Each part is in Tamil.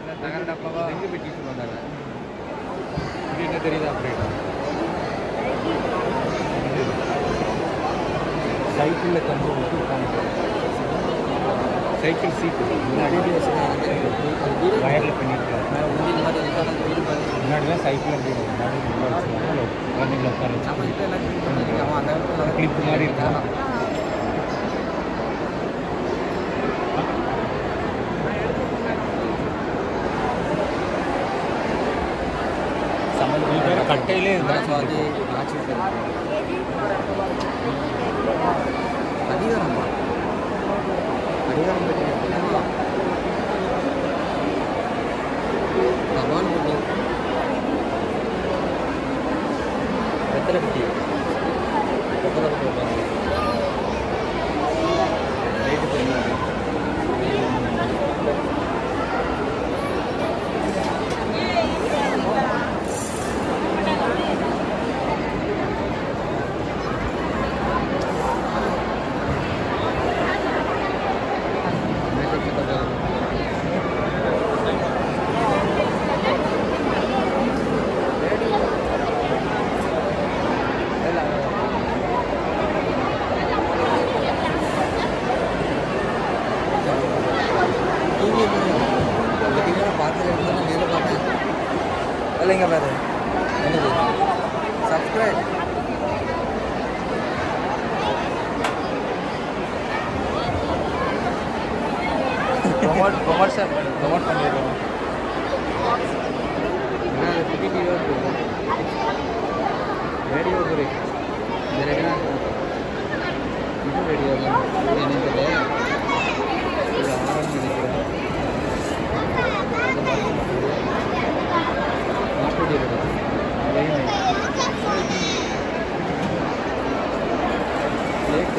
தகர டப்பாவா எங்கே பெட்டிட்டு வந்தாங்க இது என்ன தெரியுது அப்டேட் சைக்கிளில் கம்பு விட்டு உட்காந்து சைக்கிள் சீட்டு முன்னாடி வயரில் பண்ணியிருக்காங்க முன்னாடிலாம் சைக்கிள் அப்படி முன்னாடி உள்ள வச்சுருக்காங்க குழந்தைங்கள உட்கார வச்சு கிளிப்பு மாதிரி இருக்காங்க சம்மந்தம் கட்டையிலே இருந்தாச்சு அது ஆட்சி அதிகாரம் அதிகாரம் தபால் பண்ணி எத்தனை பெட்டி எத்தனை பெட்டி வைப்பாங்க ரேட்டு தெரியும் இல்லைங்க பாரு என்னது சப்ஸ்கிரைப் ப்ரொமோட் ப்ரொமோஷன் ப்ரொமோட் பண்ணிடுறோம் என்ன டிவி ரேடியோ துறை இந்த ரேடியோ இது ரேடியோ தான் இது என்ன தெரியல இது ஆரம்பி நினைக்கிறேன் நாட்டுடைய லேட்டு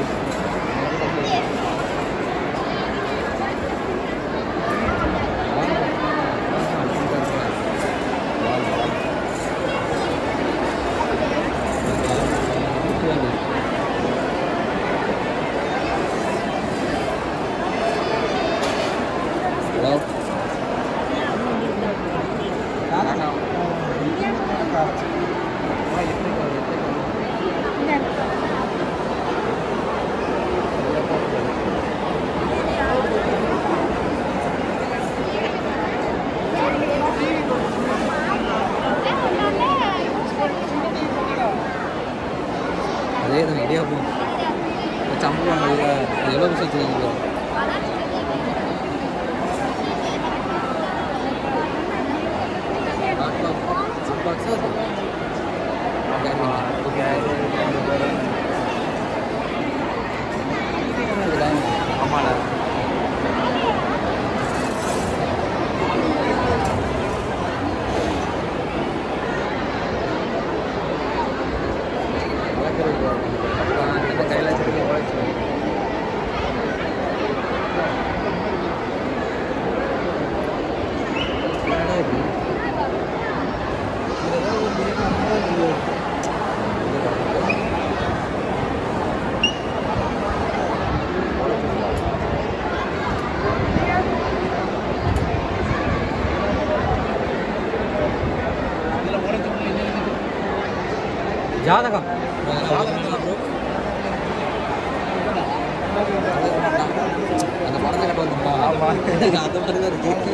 Hello? அதே தான் இடியாப்பம் சம்பளம் எவ்வளோ விஷயத்துக்கு பாக்ஸ் ஆமாடா கையில் வச்சுருக்க உழைச்சி ஜாதகம் அந்த படத்தை கட்ட வந்துட்டா அதை மட்டும் தான் இருக்கு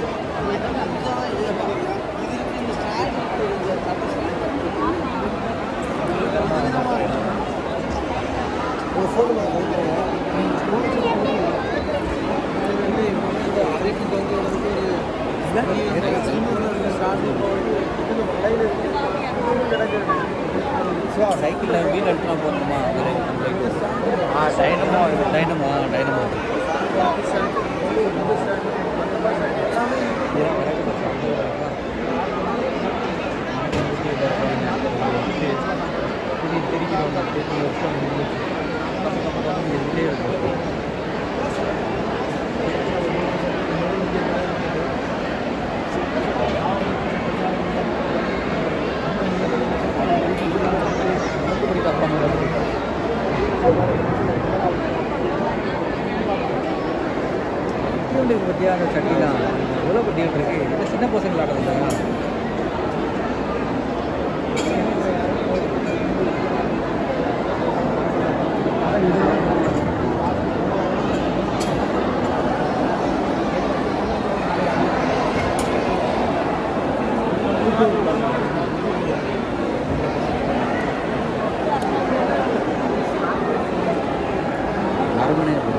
சைக்கிளில் வீல் எடுத்துனா போகணுமா ஆ டைனமோ இது டைனமோ டைனமோ பற்றியா அந்த சட்டிலாம் எவ்வளோ பட்டியல் இருக்கு இது சின்ன பசங்க விளாடுறதுங்களா அரண்மனை இருக்குது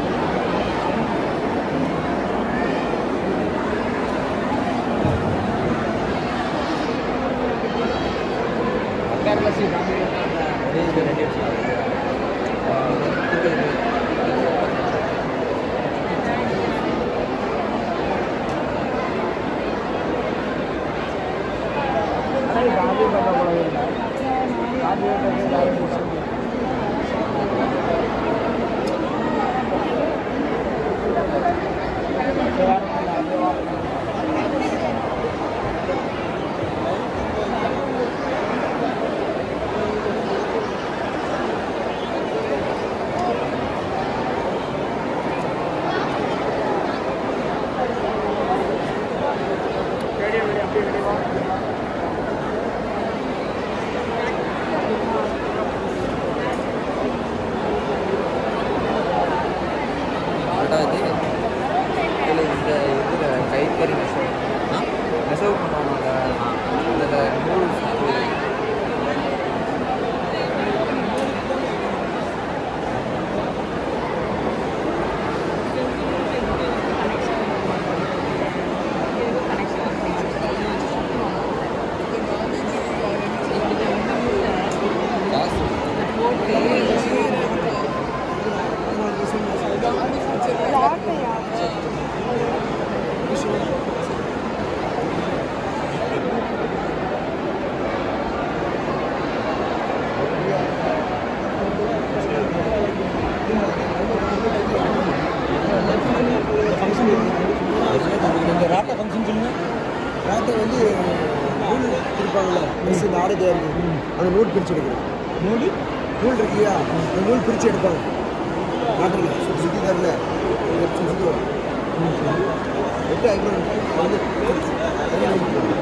கேரளா சீட் ஒரே இது ரெண்டு ரெண்டாவது இதில் இந்த இதில் கைத்தறி நெசவு நெசவு பண்ணுவாங்க அதில் நூல் சுத்து. காசு இந்த ராட்டை ஃபங்க்ஷன் சொல்லுங்க ராட்டை வந்து நூல் இருப்பாங்கல்ல மிஸ் இந்த ஆடை இருக்கு அந்த நூல் பிரித்து எடுக்கிறோம் நூல் நூல் இருக்கு இல்லையா அந்த நூல் பிரித்து எடுப்பாங்க ராட்டில் சுற்றி சுற்றி தரல சுற்றி சுற்றி வரும் எட்டு ஐப்ரோ வந்து தனியா நூல் போடுவோம்.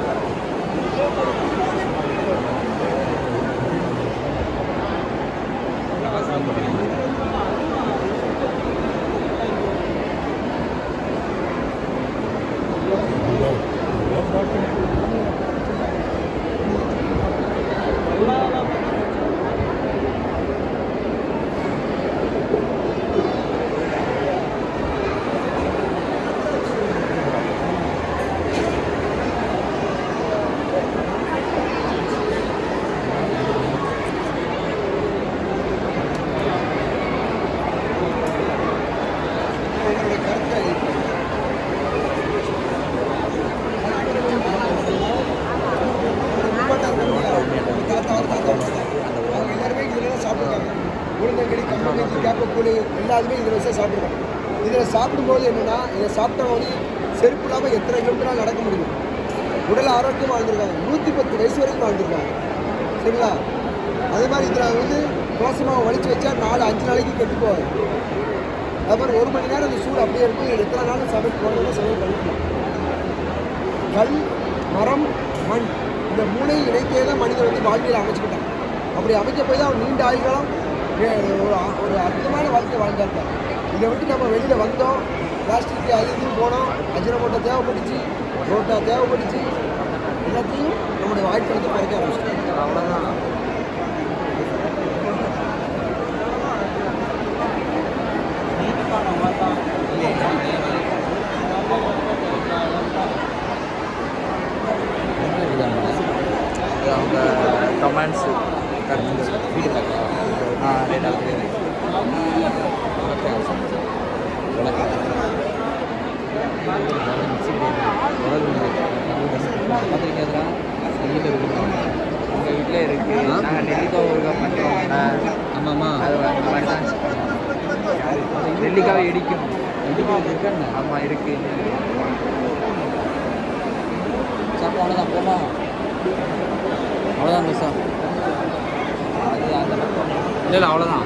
உங்களுடைய கருத்தை அவங்க எல்லாருமே இதில் தான் சாப்பிடுறாங்க உளுந்தங்களி கம்பங்கஞ்சி கேப்பக்கூழ் எல்லாருமே இதில் வச்சு சாப்பிடுறாங்க இதில் சாப்பிடும்போது என்னென்னா இதை சாப்பிட்டவங்க வந்து செருப்பு இல்லாமல் எத்தனை கிலோமீட்டர் நடக்க முடியும் உடல் ஆரோக்கியம் வாழ்ந்துருக்காங்க நூற்றி பத்து வயசு வரைக்கும் வாழ்ந்துருக்காங்க சரிங்களா அதே மாதிரி இதில் வந்து தோசமாக வலிச்சு வச்சா நாலு அஞ்சு நாளைக்கு கெட்டு போவாது அப்புறம் ஒரு மணி நேரம் அந்த சூடு அப்படியே இருக்கும் இது எத்தனை நாள் சமையல் போடணும் சமையல் பண்ணிக்கலாம் கல் மரம் மண் இந்த மூணையும் இணைத்தே தான் மனிதன் வந்து வாழ்க்கையில் அமைச்சுக்கிட்டான் அப்படி அமைக்க போய் தான் அவன் நீண்ட ஆயுள்களும் ஏ- ஒரு அ- ஒரு அற்புதமான வாழ்க்கை வாழ்ந்தாங்க இதை விட்டு நம்ம வெளியில் வந்தோம் பிளாஸ்டிக் அது இதுன்னு போனோம் அஜினமோட்டை தேவைப்பட்டுச்சு ரோட்டா தேவைப்பட்டுச்சு எல்லாத்தையும் நம்முடைய வாழ்க்கையை குறைக்க ஆரம்பிச்சிட்டோம் அவ்வளோதான் இது அவங்க கமெண்ட்ஸு கருத்துக்கள் ஃபீட்பேக் ஆ ரெண்டாவது பார்த்துருக்கீங்களா வெளியில் இருக்குது உங்கள் வீட்டில் இருக்குது நாங்கள் நெல்லிக்காய் ஊறுகாய் பண்ணுறோம்ல ஆமாம்மா அது அந்த மாதிரி தான் நெல்லிக்காய் இடிக்கும் இடிக்கிறது இருக்காங்க ஆமாம் இருக்கு சாப்பிட அவ்வளோதான் போமா அவ்வளோதான் மிஸ்ஸா அது அந்த பக்கம் இல்லை இல்லை அவ்வளோதான்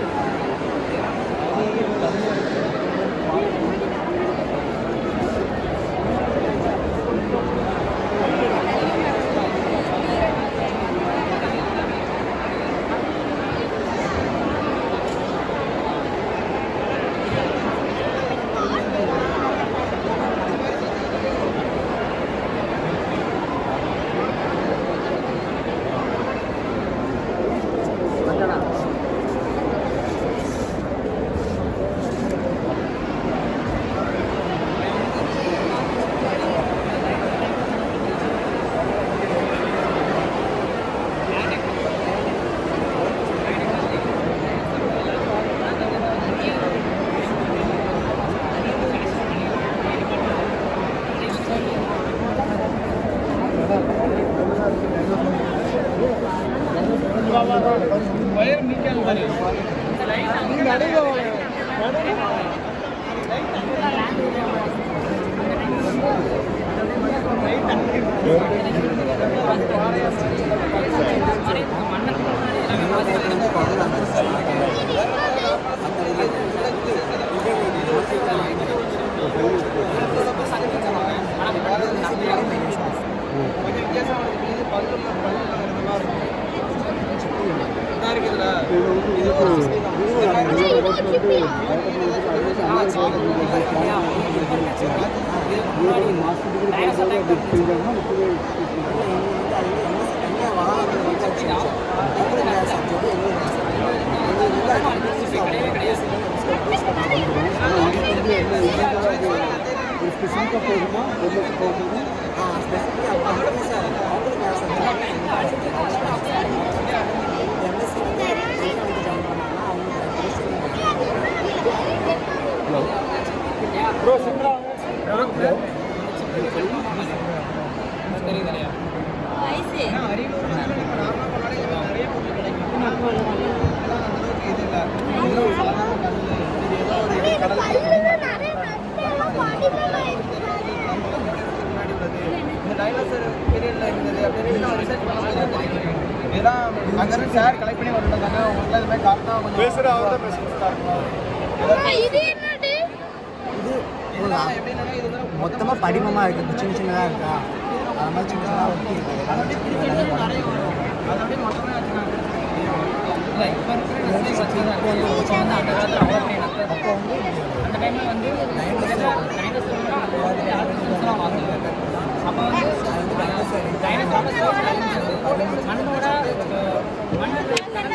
இந்த டைனோசர் பீரியட்ல இருந்தது அப்படின்னு நான் ரிசர்ச் பண்ணும்போது தெரியும் இதெல்லாம் அங்கிருந்து ஷேர் கலெக்ட் பண்ணி வந்துட்டாங்க உங்களுக்கு இது மாதிரி காட்டினா கொஞ்சம் பேசுகிற அவர் தான் இது என்னது இதெல்லாம் எப்படின்னா இது வந்து மொத்தமாக படிமமாக இருக்குது சின்ன சின்னதாக இருக்கா அது மாதிரி சின்னதாக ஒட்டி இருக்கு அது அப்படியே பிரிக்கிறது நிறைய வரும் அது அப்படியே மொத்தமே வச்சுருக்காங்க இல்லை இப்போ இருக்கிற டிசைன் வச்சு தான் இருக்கு இப்போ வந்து அந்த காலத்தில் அவ்வளோ பெரிய நக்கல் அப்போ வந்து அந்த டைமில் வந்து டைனோசர்லாம் அந்த மாதிரி ஆர்டிஃபிஷியல்ஸ்லாம் வாங்குவாங்க அப்போ வந்து டைனோசரோட மண்ணோட மண்ணோட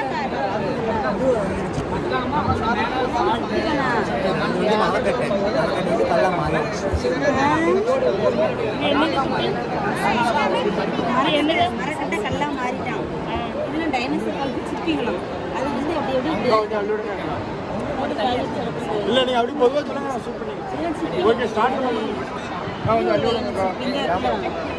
இது மரக்கட்டை மரக்கட்டை இது கல்லாக மாறிடுச்சு மரக்கட்டை கல்லா மாறிட்டான் இதுல டைனோசர் காலத்து சிப்பிங்களாம் அது வந்து அப்படி எப்படி இல்லை நீங்கள் அப்படி பொதுவாக சொல்லுங்க நான் சூட் பண்ணி ஓகே ஸ்டார்ட் பண்ணுங்க நான் வந்து அள்ளி விடுங்கக்கா. இங்க